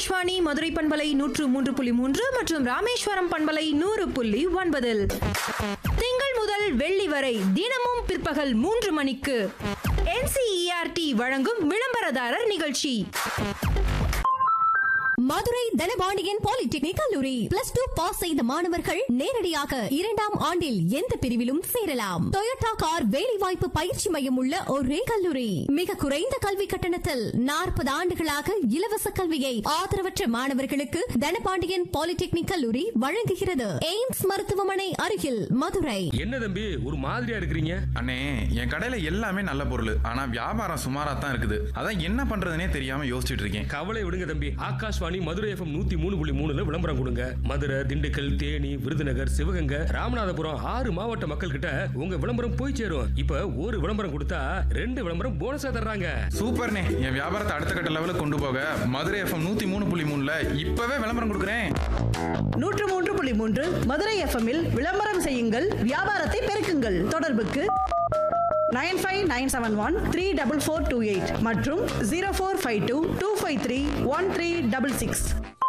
ஆகாஷ்வாணி மதுரை பண்பலை நூற்று மூன்று புள்ளி மூன்று மற்றும் ராமேஸ்வரம் பண்பலை நூறு புள்ளி ஒன்பதில் திங்கள் முதல் வெள்ளி வரை தினமும் பிற்பகல் மூன்று மணிக்கு NCERT வழங்கும் விளம்பரதாரர் நிகழ்ச்சி மதுரை தனபாண்டியன் பாலிடெக்னிக் கல்லூரி பிளஸ் டூ பாஸ் செய்த மாணவர்கள் நேரடியாக இரண்டாம் ஆண்டில் எந்த பிரிவிலும் சேரலாம் டொயோட்டா கார் வேலைவாய்ப்பு பயிற்சி மையம் உள்ள ஒரே கல்லூரி மிக குறைந்த கல்வி கட்டணத்தில் நாற்பது ஆண்டுகளாக இலவச கல்வியை ஆதரவற்ற மாணவர்களுக்கு தனபாண்டியன் பாலிடெக்னிக் கல்லூரி வழங்குகிறது எய்ம்ஸ் மருத்துவமனை அருகில் மதுரை என்ன தம்பி ஒரு மாதிரியா இருக்கிறீங்க அண்ணே என் கடையில எல்லாமே நல்ல பொருள் ஆனா வியாபாரம் சுமாரா தான் இருக்குது அதான் என்ன பண்றதுனே தெரியாம யோசிச்சுட்டு இருக்கேன் கவலை விடுங்க தம்பி ஆகாஷ்வாணி மதுரை எஃப்எம் நூத்தி மூணு புள்ளி மூணுல விளம்பரம் கொடுங்க மதுரை திண்டுக்கல் தேனி விருதுநகர் சிவகங்கை ராமநாதபுரம் ஆறு மாவட்ட மக்கள் கிட்ட உங்க விளம்பரம் போய் சேரும் இப்ப ஒரு விளம்பரம் கொடுத்தா ரெண்டு விளம்பரம் போனஸா தர்றாங்க சூப்பர்ண்ணே என் வியாபாரத்தை அடுத்த கட்ட லெவலுக்கு கொண்டு போக மதுரை எஃப்எம் நூத்தி மூணு புள்ளி மூணுல இப்பவே விளம்பரம் கொடுக்குறேன் நூற்று மூன்று புள்ளி மூன்று மதுரை எஃப்எம்மில் விளம்பரம் செய்யுங்கள் வியாபாரத்தை பெருக்குங்கள் தொடர்புக்கு nine five nine seven one three double four two eight மற்றும் zero four five two two five three one three double six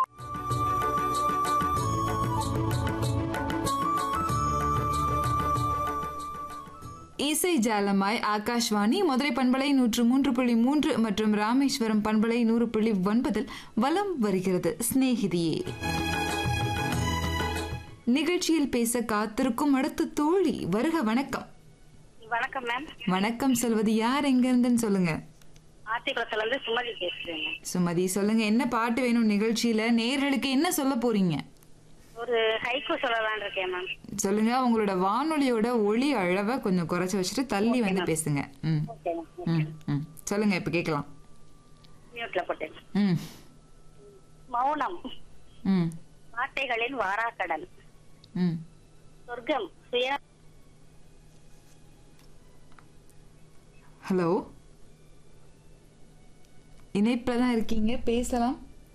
இசை ஜாலமாய் ஆகாஷ்வாணி மதுரை பண்பலை நூற்று மூன்று புள்ளி மூன்று மற்றும் ராமேஸ்வரம் பண்பலை நூறு புள்ளி ஒன்பதில் வலம் வருகிறது சிநேகிதியே நிகழ்ச்சியில் பேச காத்திருக்கும் அடுத்த தோழி வருக வணக்கம் வணக்கம் மேம் வணக்கம் சொல்வது யார் எங்க இருந்துன்னு சொல்லுங்க ஆத்திக்குளத்துல இருந்து சுமதி பேசுறேன் சுமதி சொல்லுங்க என்ன பாட்டு வேணும் நிகழ்ச்சியில நேர்களுக்கு என்ன சொல்ல போறீங்க ஒரு ஹைக்கு சொல்லலாம்னு இருக்கேன் மேம் சொல்லுங்க உங்களோட வானொலியோட ஒளி அளவை கொஞ்சம் குறைச்சு வச்சுட்டு தள்ளி வந்து பேசுங்க ம் ஓகே மேம் ம் ம் சொல்லுங்க இப்ப கேட்கலாம் மியூட்ல போட்டேன் ம் மௌனம் ம் வார்த்தைகளின் வாராக்கடல் ம் சொர்க்கம் சுய ஹலோ இணைப்பில் தான் இருக்கீங்க பேசலாம்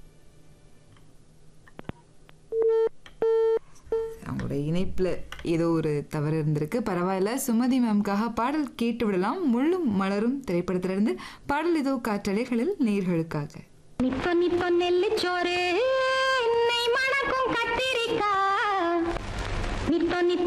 அவங்களோட இணைப்பில் ஏதோ ஒரு தவறு இருந்திருக்கு பரவாயில்ல சுமதி மேம்காக பாடல் கேட்டு விடலாம் முள்ளும் மலரும் திரைப்படத்திலிருந்து பாடல் ஏதோ காற்றலைகளில் நேர்களுக்காக நிப்ப நிப்ப நெல்லிச்சோறு என்னை மணக்கும் கத்திரிக்கா நிப்ப நிப்ப